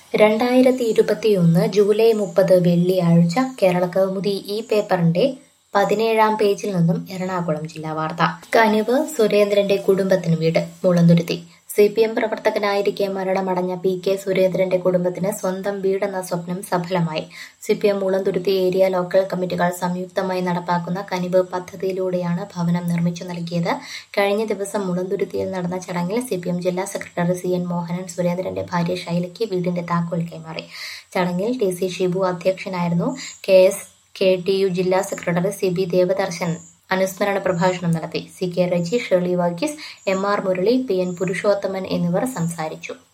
രണ്ടായിരത്തി ഇരുപത്തിയൊന്ന് ജൂലൈ മുപ്പത് വെള്ളിയാഴ്ച കേരളകൗമുദി ഈ പേപ്പറിന്റെ പതിനേഴാം പേജിൽ നിന്നും എറണാകുളം ജില്ലാ വാർത്ത കനിവ് സുരേന്ദ്രന്റെ കുടുംബത്തിന് വീട് മുളന്തുരുത്തി സി പി എം പ്രവർത്തകനായിരിക്കെ മരണമടഞ്ഞ പി കെ സുരേന്ദ്രന്റെ കുടുംബത്തിന് സ്വന്തം വീടെന്ന സ്വപ്നം സഫലമായി C P M Mulanthuruthy area local കമ്മിറ്റികൾ സംയുക്തമായി നടപ്പാക്കുന്ന കനിവ് പദ്ധതിയിലൂടെയാണ് ഭവനം നിർമ്മിച്ചു നൽകിയത് കഴിഞ്ഞ ദിവസം മുളന്തുരുത്തിയിൽ നടന്ന ചടങ്ങിൽ സി പി എം ജില്ലാ സെക്രട്ടറി സി എൻ മോഹനൻ സുരേന്ദ്രന്റെ ഭാര്യ ശൈലയ്ക്ക് വീടിന്റെ താക്കോൽ കൈമാറി ചടങ്ങിൽ ടി സി ഷിബു അധ്യക്ഷനായിരുന്നു K S K T U ജില്ലാ സെക്രട്ടറി സി ബി ദേവദർശൻ അനുസ്മരണ പ്രഭാഷണം നടത്തി C K Reji Shirley Varghese M R Murali P N Purushothaman എന്നിവർ സംസാരിച്ചു